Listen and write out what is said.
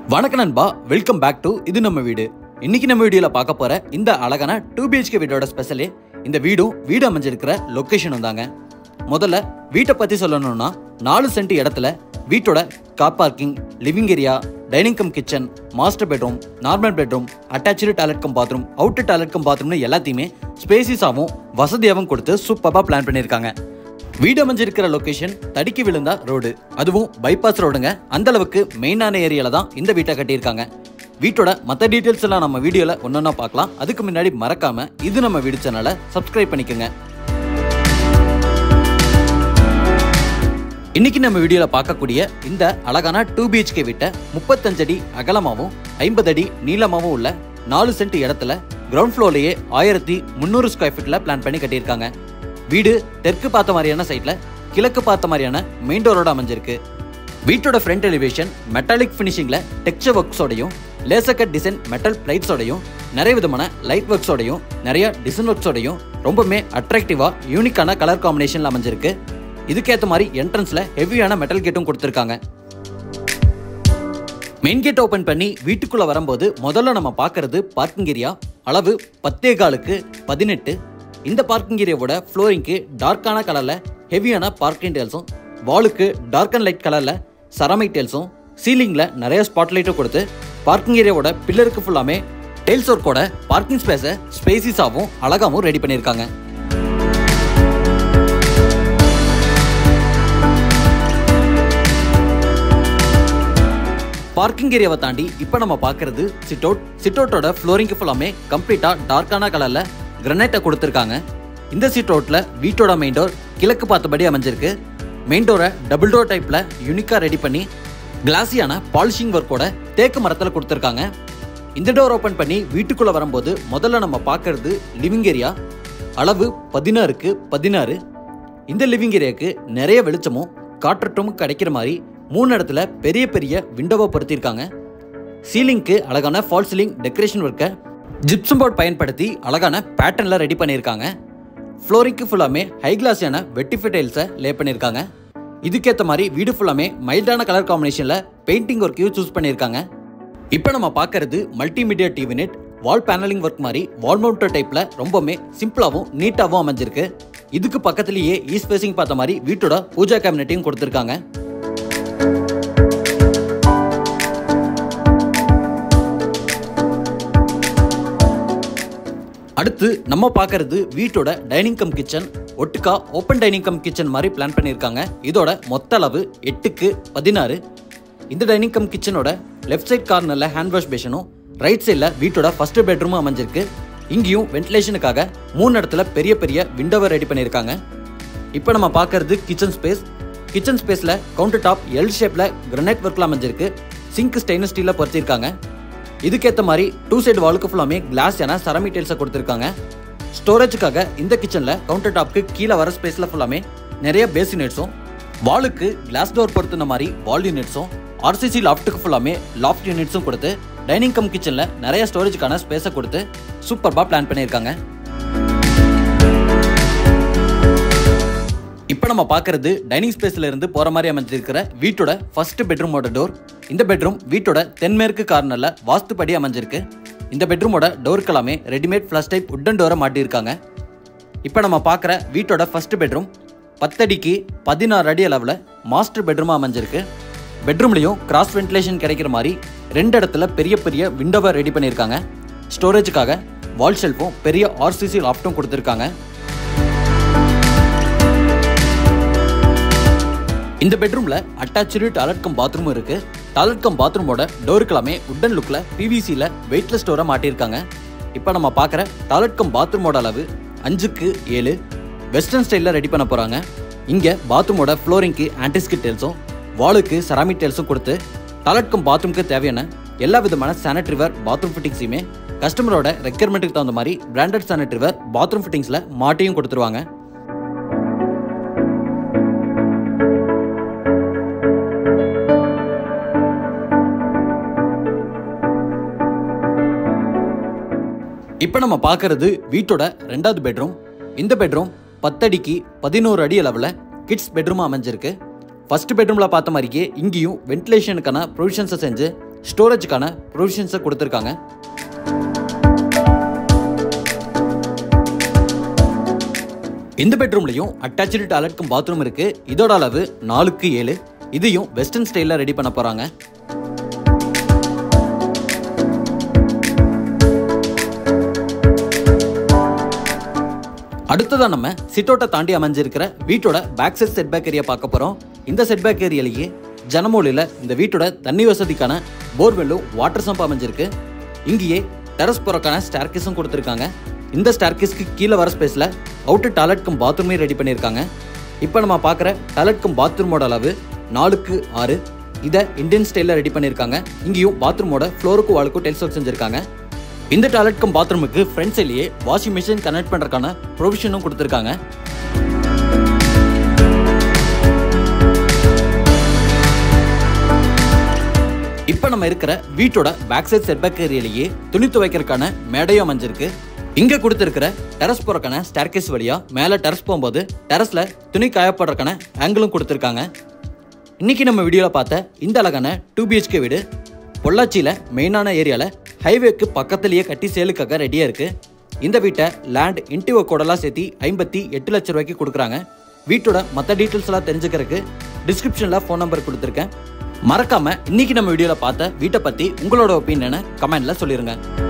வணக்கம் நண்பா welcome back to இது நம்ம வீடு இன்னைக்கு நம்ம வீடியோல பார்க்க போற இந்த அழகான டூ பிஹெச்கே வீடோட ஸ்பெஷலே இந்த வீடும் வீடு அமைஞ்சிருக்கிற லொகேஷனும் தாங்க முதல்ல வீட்டை பத்தி சொல்லணும்னா நாலு சென்ட் இடத்துல வீட்டோட car parking living area dining cum kitchen master bedroom normal bedroom attach toilet cum bathroom out toilet cum பாத்ரூம்னு எல்லாத்தையுமே ஸ்பேசிஸாகவும் வசதியாகவும் கொடுத்து சூப்பராக பிளான் பண்ணியிருக்காங்க வீடு அமைஞ்சிருக்கிற லொகேஷன் தடிக்கி விழுந்தா ரோடு அதுவும் பைபாஸ் ரோடுங்க அந்த அளவுக்கு மெயினான ஏரியால தான் இந்த வீட்டை கட்டியிருக்காங்க வீட்டோட மற்ற டீட்டெயில்ஸ் எல்லாம் நம்ம வீடியோல ஒன்னொன்னா பார்க்கலாம் அதுக்கு முன்னாடி மறக்காம இது நம்ம வீடு சேனலை சப்ஸ்கிரைப் பண்ணிக்கோங்க இன்னைக்கு நம்ம வீடியோல பார்க்கக்கூடிய இந்த அழகான டூ பிஹெச்கே வீட்டை முப்பத்தஞ்சு அடி அகலமாகவும் ஐம்பது அடி நீளமாகவும் உள்ள நாலு சென்ட் இடத்துல கிரவுண்ட் ஃப்ளோர்லயே ஆயிரத்தி முந்நூறு ஸ்கொயர் ஃபீட்ல பிளான் பண்ணி கட்டியிருக்காங்க வீடு தெற்கு பார்த்த மாதிரியான சைட்ல கிழக்கு பார்த்த மாதிரியான மெயின் டோரோட அமைஞ்சிருக்கு வீட்டோட ஃப்ரண்ட் எலிவேஷன் மெட்டாலிக் ஃபினிஷிங்ல டெக்ஸ்சர் ஒர்க்ஸோடையும் லேசர் கட் டிசைன் மெட்டல் பிளைட்ஸோடையும் நிறைய விதமான லைட் ஒர்க்ஸோடையும் நிறைய டிசைன் ஒர்க்ஸோடையும் ரொம்பவுமே அட்ராக்டிவா யூனிக்கான கலர் காம்பினேஷன்ல அமைஞ்சிருக்கு இதுக்கேற்ற மாதிரி என்ட்ரன்ஸ்ல ஹெவியான மெட்டல் கேட்டும் கொடுத்துருக்காங்க மெயின் கேட் ஓபன் பண்ணி வீட்டுக்குள்ள வரும்போது முதல்ல நம்ம பார்க்கறது பார்க்கிங் ஏரியா அளவு பத்தே காலுக்கு பதினெட்டு இந்த பார்க்கிங் ஏரியாவோட ஃப்ளோரிங்க்கு டார்க்கான கலர்ல ஹெவியான பார்க்கிங் டேல்ஸும் வாலுக்கு டார்க் அண்ட் லைட் கலர்ல சரமிக் டேல்ஸும் சீலிங்ல நிறைய ஸ்பாட் லைட்டும் கொடுத்து பார்க்கிங் ஏரியாவோட பில்லருக்கு ஃபுல்லாமே டேல்ஸ் ஒர்க்கோட பார்க்கிங் ஸ்பேஸை ஸ்பேசிஸாகவும் அழகாகவும் ரெடி பண்ணியிருக்காங்க பார்க்கிங் ஏரியாவை தாண்டி இப்போ நம்ம பார்க்கறது சிட் அவுட் சிட் அவுட்டோட ஃப்ளோரிங்க்கு ஃபுல்லாமே கம்ப்ளீட்டாக டார்க்கான கலரில் கிரனைட்டை கொடுத்துருக்காங்க இந்த சிட் அவுட்டில் வீட்டோட மெயின் டோர் கிழக்கு பார்த்தபடி அமைஞ்சிருக்கு மெயின் டோரை டபுள் டோர் டைப்பில் யூனிக்காக ரெடி பண்ணி கிளாஸியான பாலிஷிங் ஒர்க்கோட தேக்கு மரத்தில் கொடுத்துருக்காங்க இந்த டோர் ஓப்பன் பண்ணி வீட்டுக்குள்ளே வரும்போது முதல்ல நம்ம பார்க்கறது லிவிங் ஏரியா அளவு பதினாறுக்கு பதினாறு இந்த லிவிங் ஏரியாவுக்கு நிறைய வெளிச்சமும் காற்றோட்டமும் கிடைக்கிற மாதிரி மூணு இடத்துல பெரிய பெரிய விண்டோவை பொருத்தியிருக்காங்க சீலிங்க்கு அழகான ஃபால் சீலிங் டெக்கரேஷன் ஒர்க்கை ஜிப்சம் போர்ட் பயன்படுத்தி அழகான பேட்டர்னில் ரெடி பண்ணியிருக்காங்க ஃப்ளோரிங்க்கு ஃபுல்லாமே ஹை கிளாஸியான வெட்டிஃபை டைல்ஸை லே பண்ணியிருக்காங்க இதுக்கேற்ற மாதிரி வீடு ஃபுல்லாமே மைல்டான கலர் காம்பினேஷனில் பெயிண்டிங் ஒர்க்கையும் சூஸ் பண்ணியிருக்காங்க இப்போ நம்ம பார்க்கறது multimedia TV net wall paneling work மாதிரி வால் மவுண்டர் டைப்பில் ரொம்பவுமே சிம்பிளாகவும் நீட்டாகவும் அமைஞ்சிருக்கு இதுக்கு பக்கத்துலேயே ஈஸ்ட் ஃபேசிங் பார்த்த மாதிரி வீட்டோட பூஜா கேபினட்டையும் கொடுத்துருக்காங்க அடுத்து நம்ம பார்க்கறது வீட்டோட டைனிங் கம் கிச்சன் ஒட்டுக்கா ஓப்பன் டைனிங் கம் கிச்சன் மாதிரி பிளான் பண்ணியிருக்காங்க இதோட மொத்த அளவு எட்டுக்கு பதினாறு இந்த டைனிங் கம் கிச்சனோட லெஃப்ட் சைட் கார்னரில் ஹேண்ட் வாஷ் பேஷனும் ரைட் சைடில் வீட்டோட ஃபர்ஸ்ட் பெட்ரூமும் அமைஞ்சிருக்கு இங்கேயும் வென்டிலேஷனுக்காக மூணு இடத்துல பெரிய பெரிய விண்டோவை ரெடி பண்ணியிருக்காங்க இப்போ நம்ம பார்க்கறது கிச்சன் ஸ்பேஸ் கிச்சன் ஸ்பேஸில் கவுண்டர் டாப் எல் ஷேப்பில் கிரனைட் ஒர்க்கில் அமைஞ்சிருக்கு சிங்க் ஸ்டெயின்லெஸ் ஸ்டீலில் பொறுத்திருக்காங்க இதுக்கேற்ற மாதிரி டூ சைடு வாலுக்கு ஃபுல்லாமே கிளாஸ் என சரமி டைல்ஸை கொடுத்துருக்காங்க ஸ்டோரேஜுக்காக இந்த கிச்சனில் கவுண்டர் டாப்க்கு கீழே வர ஸ்பேஸில் ஃபுல்லாமே நிறைய பேஸ் யூனிட்ஸும் வாலுக்கு கிளாஸ் டோர் பொறுத்துன மாதிரி வால் யூனிட்ஸும் ஆர்சிசி லாஃப்ட்டுக்கு ஃபுல்லாமே லாஃப்ட் யூனிட்ஸும் கொடுத்து டைனிங் கம் கிச்சனில் நிறைய ஸ்டோரேஜுக்கான ஸ்பேஸை கொடுத்து சூப்பர்பாக பிளான் பண்ணியிருக்காங்க இப்போ நம்ம பார்க்கறது டைனிங் ஸ்பேஸ்ல இருந்து போற மாதிரி அமைஞ்சிருக்கிற வீட்டோட ஃபர்ஸ்ட் பெட்ரூமோட டோர் இந்த பெட்ரூம் வீட்டோட தென்மேற்கு கார்னர்ல வாஸ்துப்படி அமைஞ்சிருக்கு இந்த பெட்ரூமோட டோருக்கு எல்லாமே ரெடிமேட் ஃப்ளஷ் டைப் உட்டன் டோரை மாட்டியிருக்காங்க இப்போ நம்ம பார்க்குற வீட்டோட ஃபர்ஸ்ட் பெட்ரூம் பத்தடிக்கு பதினாறு அடி அளவில் மாஸ்டர் பெட்ரூமாக அமைஞ்சிருக்கு பெட்ரூம்லையும் கிராஸ் வென்டிலேஷன் கிடைக்கிற மாதிரி ரெண்டு இடத்துல பெரிய பெரிய விண்டோவை ரெடி பண்ணியிருக்காங்க ஸ்டோரேஜுக்காக வால் ஷெல்ஃபும் பெரிய ஆர்சிசி லாஃப்ட்டும் கொடுத்துருக்காங்க இந்த பெட்ரூம்ல அட்டாச்சு டாய்லெட் கம் பாத்ரூம் இருக்கு டாய்லெட் கம் பாத்ரூமோட டோருக்கு எல்லாமே உட்டன் லுக்ல பிவிசியில் வெயிட்லெஸ் டோரை மாட்டியிருக்காங்க இப்போ நம்ம பார்க்குற டாய்லெட் கம் பாத்ரூமோட அளவு அஞ்சுக்கு ஏழு வெஸ்டர்ன் ஸ்டைலில் ரெடி பண்ண போகிறாங்க இங்கே பாத்ரூமோட ஃப்ளோரிங்க்கு ஆன்டிஸ்கிட் டேல்ஸும் வாலுக்கு செராமிக் டேல்ஸும் கொடுத்து டாய்லெட் கம் பாத்ரூம்க்கு தேவையான எல்லா விதமான சானிட்டரிவர் பாத்ரூம் ஃபிட்டிங்ஸையுமே கஸ்டமரோட ரெக்யர்மெண்ட்டுக்கு தகுந்த மாதிரி பிராண்டட் சானிட்டரிவர் பாத்ரூம் ஃபிட்டிங்ஸில் மாட்டியும் கொடுத்துருவாங்க இப்போ நம்ம பார்க்கறது வீட்டோட ரெண்டாவது பெட்ரூம் இந்த பெட்ரூம் பத்தடிக்கு பதினோரு அடி அளவில் கிட்ஸ் பெட்ரூமாக அமைஞ்சிருக்கு ஃபர்ஸ்ட் பெட்ரூமில் பார்த்த மாதிரியே இங்கேயும் வென்டிலேஷனுக்கான ப்ரொவிஷன்ஸை செஞ்சு ஸ்டோரேஜுக்கான ப்ரொவிஷன்ஸை கொடுத்துருக்காங்க இந்த பெட்ரூம்லையும் அட்டாச்சு டாய்லெட்க்கும் பாத்ரூம் இருக்கு இதோட அளவு நாலுக்கு ஏழு இதையும் வெஸ்டர்ன் ஸ்டைலில் ரெடி பண்ண போறாங்க அடுத்ததா நம்ம சிட்டோட்டை தாண்டி அமைஞ்சிருக்கிற வீட்டோட பேக் சைட் செட்பேக் ஏரியா பார்க்க போறோம் இந்த செட்பேக் ஏரியாலேயே ஜனமூலியில் இந்த வீட்டோட தண்ணி வசதிக்கான போர்வெல்லும் வாட்டர் சம்ப் அமைஞ்சிருக்கு இங்கேயே டெரஸ் போறக்கான ஸ்டார்கேஸும் கொடுத்துருக்காங்க இந்த ஸ்டார்கேஸ்க்கு கீழே வர ஸ்பேஸில் அவுட்டு டாய்லெட்க்கும் பாத்ரூமே ரெடி பண்ணியிருக்காங்க இப்போ நம்ம பார்க்குற டாய்லெட்க்கும் பாத்ரூமோட அளவு நாலுக்கு ஆறு இதை இந்தியன் ஸ்டைலில் ரெடி பண்ணியிருக்காங்க இங்கேயும் பாத்ரூமோட ஃப்ளோருக்கும் வாலுக்கும் டெல்ஸ் ஒர்க் செஞ்சிருக்காங்க இந்த டாய்லெட்க்கும் பாத்ரூமுக்கு ஃப்ரண்ட் சைட்லேயே வாஷிங் மிஷின் கனெக்ட் பண்ணுறதுக்கான ப்ரொவிஷனும் கொடுத்துருக்காங்க இப்போ நம்ம இருக்கிற வீட்டோட பேக் சைட் செட்பேக் ஏரியாலேயே துணி துவைக்கிறதுக்கான மேடையும் அமைஞ்சிருக்கு இங்க கொடுத்துருக்கிற டெரஸ் போறக்கான ஸ்டார்கேஸ் வழியா மேலே டெரஸ் போகும்போது டெரஸ்ல துணி காயப்படுறதுக்கான ஆங்கிளும் கொடுத்துருக்காங்க இன்னைக்கு நம்ம வீடியோவில் பார்த்த இந்த அழகான டூ பிஹெச்கே வீடு பொள்ளாச்சியில் மெயினான ஏரியாவில் ஹைவேக்கு பக்கத்துலேயே கட்டி சேலுக்காக ரெடியாக இருக்குது இந்த வீட்டை லேண்ட் இன்டிவோ கோடெல்லாம் சேர்த்து ஐம்பத்தி எட்டு லட்ச ரூபாய்க்கு கொடுக்குறாங்க வீட்டோட மற்ற டீட்டெயில்ஸ் எல்லாம் தெரிஞ்சுக்கிறதுக்கு டிஸ்கிரிப்ஷனில் ஃபோன் நம்பர் கொடுத்துருக்கேன் மறக்காம இன்னைக்கு நம்ம வீடியோவில் பார்த்த வீட்டை பற்றி உங்களோட ஒப்பீனியனை கமெண்ட்ல சொல்லிருங்க